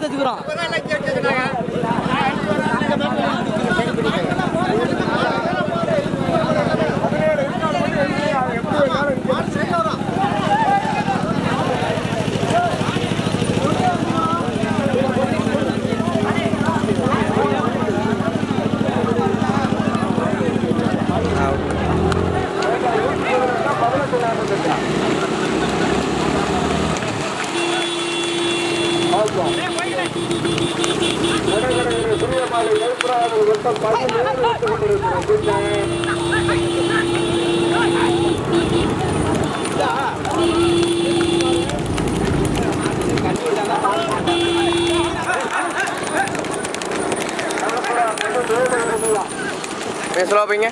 வச்சுக்கிறோம் பேசலாம் வைப்பீங்க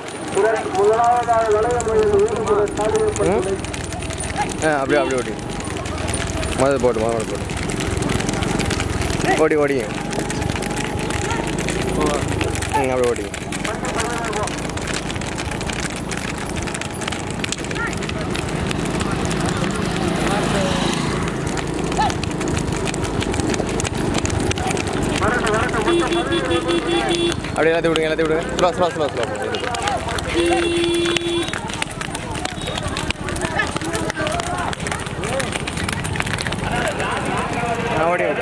ம்? ஆ அப்படியே அப்படியே ஓடி முதல்ல போட்டு முதல்ல போட்டு ஓடி ஓடிங்க ம் அப்படியே ஓடிங்க அப்படியே எல்லாத்தையும் விடுங்க எல்லாத்தையும் விடுங்க ஸ்லோ ஸ்லோ ஸ்லோ ஸ்லோ ஓடி ஓடி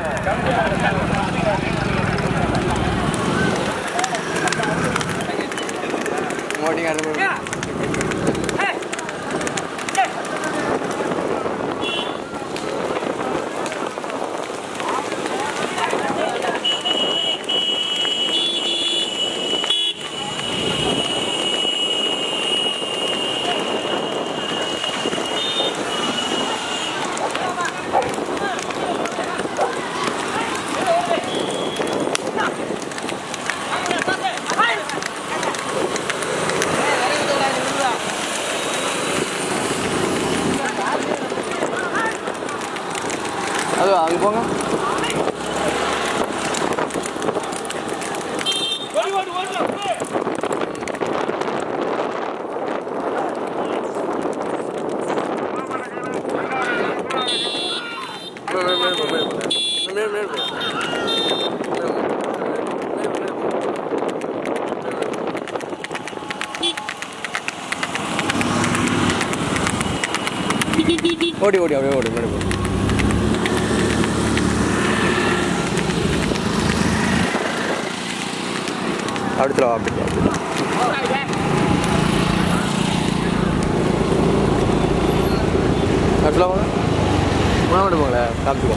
ஓடிங்க அடுத்து போய். அது அங்கே போங்க ஓடி ஓடி அப்படியே ஓடி மேலே போடி அடுத்துல வா, அப்படி வா. அடுத்துல வாங்க முன்னாடி போங்களேன் காமிச்சுக்கோ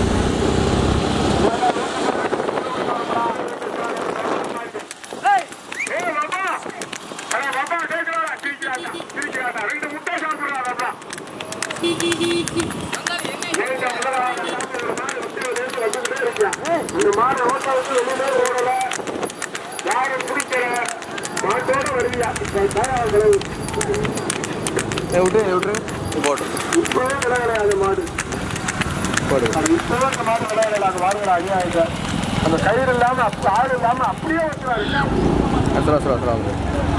இந்த மாடு ரோட்டை விட்டு வெளியிலே ஓடல யாரும் பிடிக்கல மாட்டோட வருவியா இப்ப தயாரிகளை ஏய், விட்டு ஏய், விட்டுரு இது போட்டு இப்பவே விலை கிடையாது மாடு போடு அது இப்பவே அந்த மாடு விலை கிடையாது அந்த மாடுகள் அநியாயிட்ட அந்த கயிறு இல்லாம அப்ப ஆடு இல்லாம அப்படியே வச்சுறாரு அசுரா அசுரா அசுரா வந்து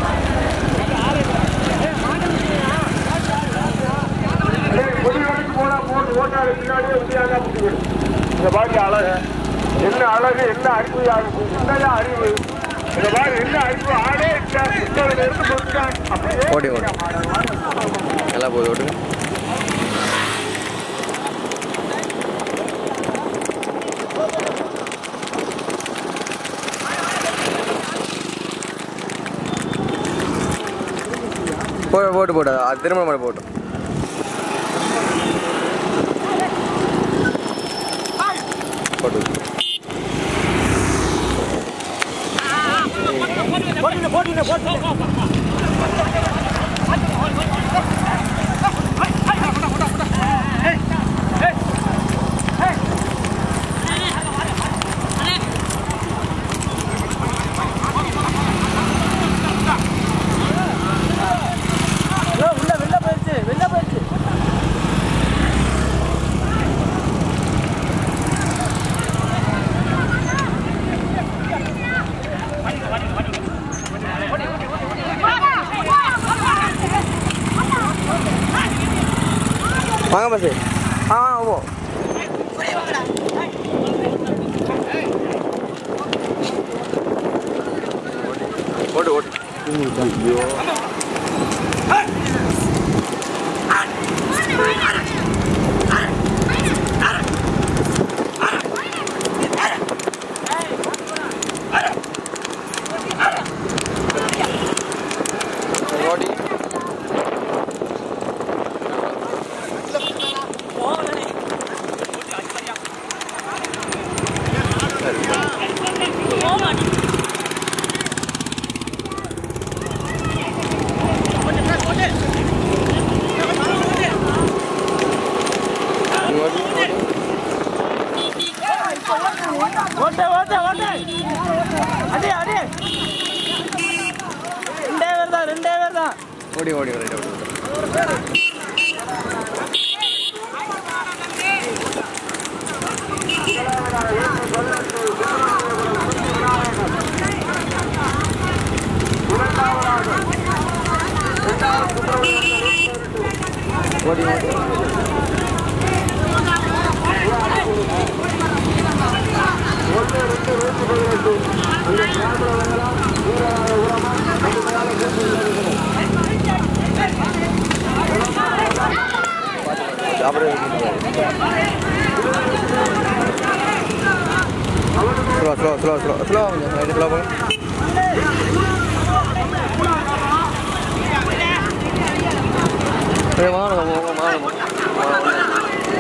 பொதுகளுக்கு போனா போட்டு ஓட்டாரு பின்னாடியே வித்தியாசா பிடிக்கும் இந்த பாக்கி அழகு என்ன அழகு என்ன அறிவு யாருக்கு என்னதான் அறிவு இந்த மாதிரி என்ன அறிவு ஆளே இல்லை இத்தனை இருந்து கொடுத்தாங்க அப்படியே ஓடி ஓடி எல்லாம் போகுது ஓட்டுங்க போடு போட்டு போடு அது திரும்ப மாதிரி போட்டு போட்டு உள்ள வெளில போயிடுச்சு வெளில போயிடுச்சு வாங்க பஸ் ஆ ஆ போ ஓட்டு ஓட்டு ஐயோ ஓடி நீ ஓடி ஓடி ஓட்டு ஓட்டு ஓட்டு அடி அடி ரெண்டே பேர் தான் ரெண்டே பேர் தான் ஓடி ஓடி ஓடி ஓடி ஓடி ஓடி அப்படியே slow slow slow slow slow கொஞ்சம் ரைட்டு ஸ்லோ போங்க ஏய், வாங்க வாங்க வாங்க வாங்க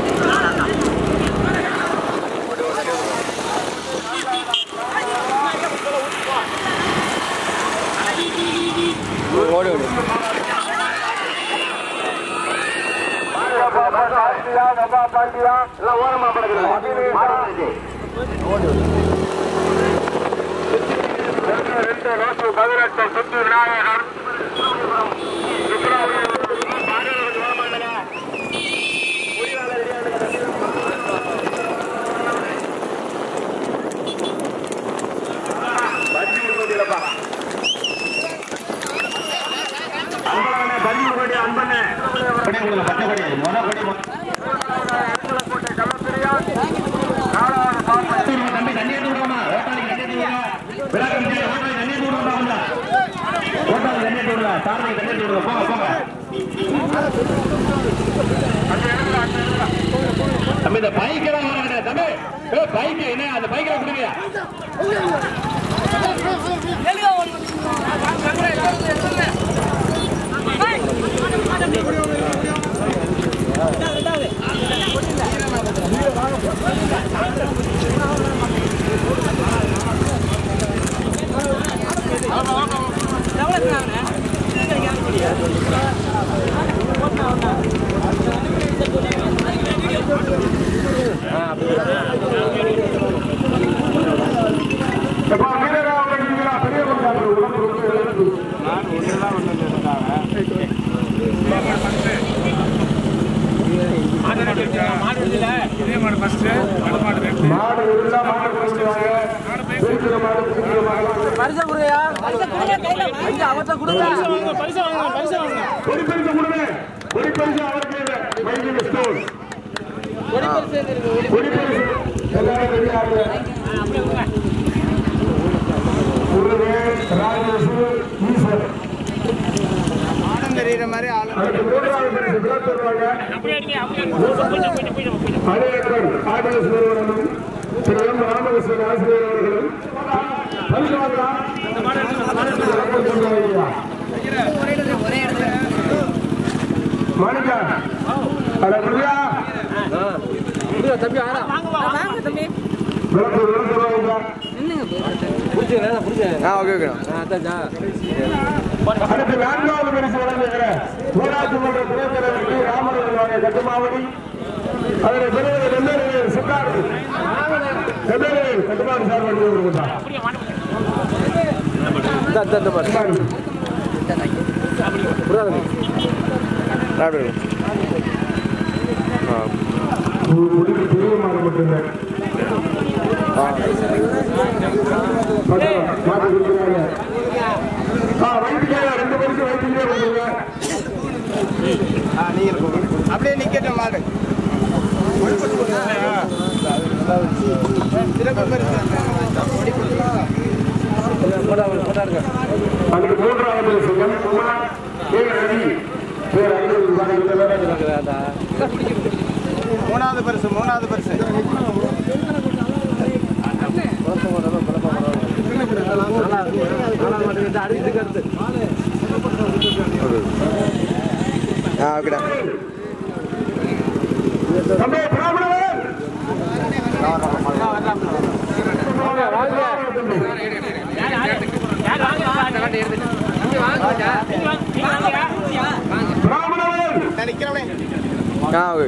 ஓடி ஓடி பாண்டியா டப்பா பாண்டியா எல்லாம் ஓரமா படுகிறது ரெண்டு ரோசு பதினெட்டு சுத்து விநாயகர் அன்பண்ணே பதிமூணு கோடி அன்பண்ணே தம்பி இந்த பைக்கெல்லாம் வாங்க தம்பி பைக் என்ன அந்த பைக்கெல்லாம் கொடுங்க எப்பா வீரரா வரீங்களா பெரிய கொண்டாடுற உடம்பு ரொம்ப இழந்து மாடு இருந்தா மாடு கொடுத்துருவாங்க பிரிக்கிற மாடு பிரிக்கிற மாடு பரிசை கொடுங்கயா ஐயா அவர்கிட்ட கொடுங்க ஒரு பரிசு கொடுங்க ஒரு பரிசு அவருக்கு இல்லை. மைதிலி ஸ்டோர் ஒரு பரிசு இருக்கு ஒரு ஒரு பரிசு எல்லாரும் ரெடி ஆகுங்க முருகன் ராஜேஷ் ஈஸ்வர் தெரியுற மாதிரி ஆளு அதுக்கு மூன்றாவது பரிசு விழா தருவாங்க அனைவரும் ஆர்டிஎஸ் நிறுவனமும் திரு எம் ராமகிருஷ்ணன் ஆசிரியர் அவர்களும் பரிசு வாங்கலாம். மாணிக்கா அட பிரியா தம்பி ஆறா வாங்க தம்பி விளக்கு விளக்கு வாங்க ஆ ஓகே ஓகே அடுத்து நான்காவது பரிசு வழங்குகிற ஊராட்சி மன்ற துணைத் தலைவர் டி ராமலிங்கம் கட்டுமாவடி அதனை பெறுவது வெள்ளரி சித்தார்த்து வெள்ளரி கட்டுமாடி சார் வண்டி கொடுத்தார் ராடு ஆ முடிக்கு பெரிய மாடு மட்டும்தான் மாட்டு கொடுக்குறாங்க ஆ வயிற்றுக்காக ரெண்டு பரிசு வயிற்றுக்கே கொடுக்குங்க அப்படியே நிக்கட்டும் மாடு சிறப்பு பரிசு அதுக்கு மூன்றாவது சிங்கம் குமார் கே ரவி பேர் ஐநூறு ரூபாய் மூணாவது பரிசு மூணாவது பரிசு ஆ ஓகேடா தம்பி பிராமணன் பிராமணன் நிக்கிறவனே ஆ ஓகே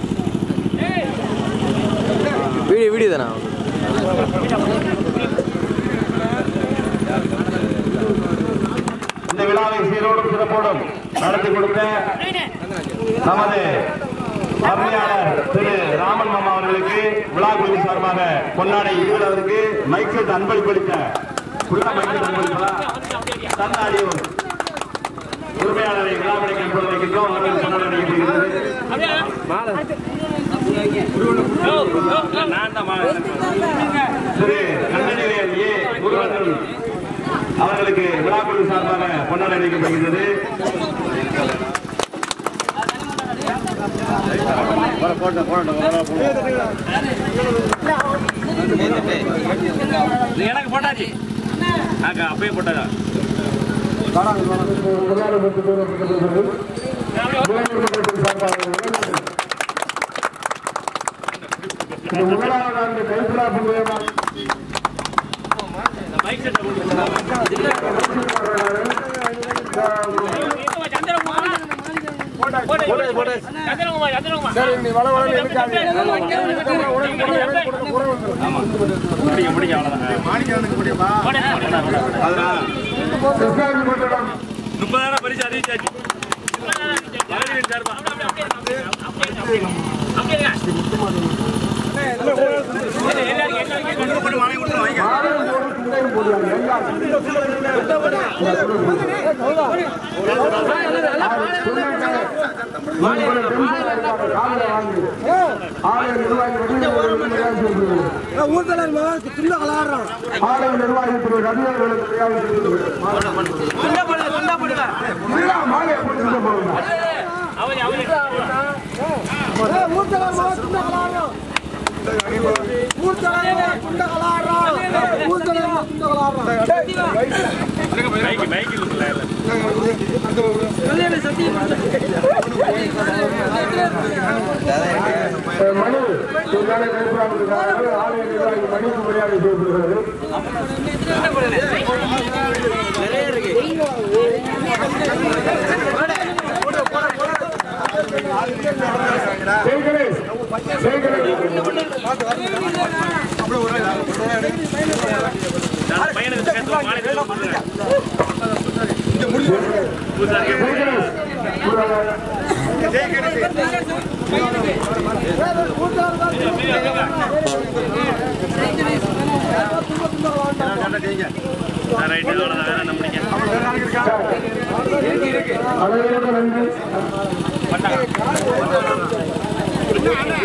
வீடியோ வீடியோ தானா இந்த விழாவை சீரோடும் சிறப்போடும் நடத்தி கொடுத்த நமது அருமையாளர் திரு ராமன் மாமா அவர்களுக்கு விழா குழு சார்பாக கொண்டாடை இருவருக்கு மைக் செட் அன்பளிப்பளித்த ஃபுல்லா மைக் செட் அன்பளிப்பா தன்னாடியும் உரிமையாளரை விழா கிடைக்க போட வைக்கின்றோம் அவர்கள் கொண்டாட நடைபெறுகிறது திரு கண்ணனிவேல் ஏ முருகன் அவர்களுக்கு விழா குழு சார்பாக கொண்டாட வைக்கப்படுகிறது எனக்கு போட்டாச்சு ஆக்கா அப்பயே போட்டதா முதலாவது கைப்பிலா புள்ளியமா பைக் செட் சந்திரகுமார் சந்திரகுமார் சரி நீ வள வள இருக்காது முடிக்க முடிக்க அவ்வளோதான் முப்பதாயிரம் பரிசு அறிவிச்சாச்சு மகளிரின் சார்பா ஆலய நிர்வாகி திரு ரவி அவர்களுக்கு மாலை போட்டு போடுங்க அவன் அவன் பைக் பைக் இருக்குல்ல மணி இதுக்கான கைப்படாமல் ஆலய நிர்வாகி மணிக்கு மரியாதை செய்யப்படுகிறது ஜெயகணேஷ் ஜெயகணேஷ் நான் பையனுக்கு சேர்த்து மாலை சேர்த்து கொடுத்துருக்கேன். பூசாரி ஆ, ரைட்டு அவ்வளோதான் வேற என்ன முடிக்க அனைவருக்கும் நன்றி